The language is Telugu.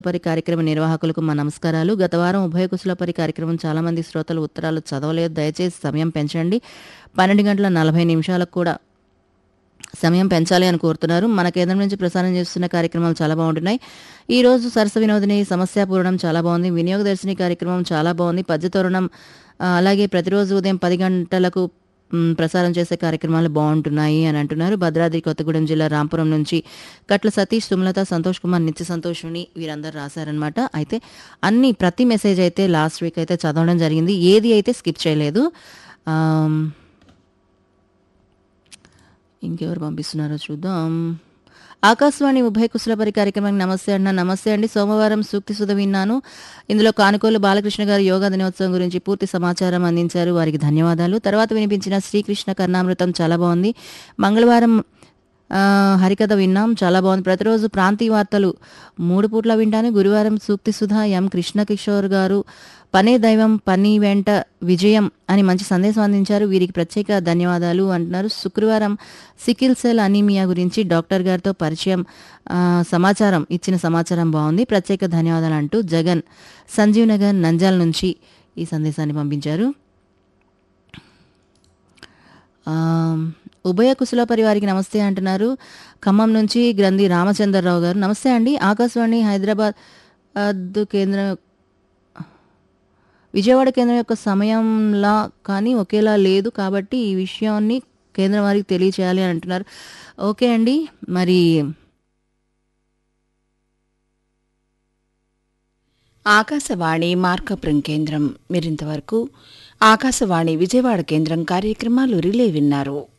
కుశలపరి కార్యక్రమ నిర్వాహకులకు మా నమస్కారాలు గత వారం ఉభయ కుశలపరి కార్యక్రమం చాలా మంది శ్రోతలు ఉత్తరాలు చదవలేదు దయచేసి సమయం పెంచండి పన్నెండు గంటల నలభై నిమిషాలకు కూడా సమయం పెంచాలి అని కోరుతున్నారు మన కేంద్రం నుంచి ప్రసారం చేస్తున్న కార్యక్రమాలు చాలా బాగుంటున్నాయి ఈ రోజు సరస వినోదిని సమస్య పూరణం చాలా బాగుంది వినియోగదర్శిని కార్యక్రమం చాలా బాగుంది పద్యతోరణం ఆ, అలాగే ప్రతిరోజు ఉదయం పది గంటలకు మ్, ప్రసారం చేసే కార్యక్రమాలు బాగుంటున్నాయి అని అంటున్నారు భద్రాద్రి కొత్తగూడెం జిల్లా రాంపురం నుంచి కట్ల సతీష్ సుమలత సంతోష్ కుమార్ నిత్య సంతోషుని వీరందరూ రాశారనమాట అయితే అన్ని ప్రతి మెసేజ్ అయితే లాస్ట్ వీక్ అయితే చదవడం జరిగింది ఏది అయితే స్కిప్ చేయలేదు ఆమ్, ఇంకెవరు పంపిస్తున్నారో చూద్దాం ఆకాశవాణి ఉభయ కుశలపరి కార్యక్రమానికి నమస్తే అన్న నమస్తే అండి సోమవారం సూక్తి సుధ విన్నాను ఇందులో కానుకోలు బాలకృష్ణ గారు యోగా దినోత్సవం గురించి పూర్తి సమాచారం అందించారు వారికి ధన్యవాదాలు తర్వాత వినిపించిన శ్రీకృష్ణ కర్ణామృతం చాలా బాగుంది మంగళవారం ఆ, హరికథ విన్నాం చాలా బాగుంది ప్రతిరోజు ప్రాంతీయ వార్తలు మూడు పూట్ల వింటాను గురువారం సూక్తి సుధా ఎం కృష్ణ కిషోర్ గారు పనే దైవం పని వెంట విజయం అని మంచి సందేశం అందించారు వీరికి ప్రత్యేక ధన్యవాదాలు అంటున్నారు శుక్రవారం సికిల్ సెల్ అనీమియా గురించి డాక్టర్ గారితో పరిచయం ఆ, సమాచారం ఇచ్చిన సమాచారం బాగుంది ప్రత్యేక ధన్యవాదాలు అంటూ జగన్ సంజీవ్ నగర్ నంజాల్ నుంచి ఈ సందేశాన్ని పంపించారు ఆ, ఉభయ కుశల పరివారికి నమస్తే అంటున్నారు ఖమ్మం నుంచి గ్రంథి రామచంద్రరావు గారు నమస్తే అండి ఆకాశవాణి హైదరాబాద్ అద్దు కేంద్రం విజయవాడ కేంద్రం యొక్క సమయంలా కానీ ఒకేలా లేదు కాబట్టి ఈ విషయాన్ని కేంద్రం వారికి తెలియచేయాలి అని అంటున్నారు ఓకే అండి మరి ఆకాశవాణి మార్కపురం కేంద్రం మీరింతవరకు ఆకాశవాణి విజయవాడ కేంద్రం కార్యక్రమాలు రిలే విన్నారు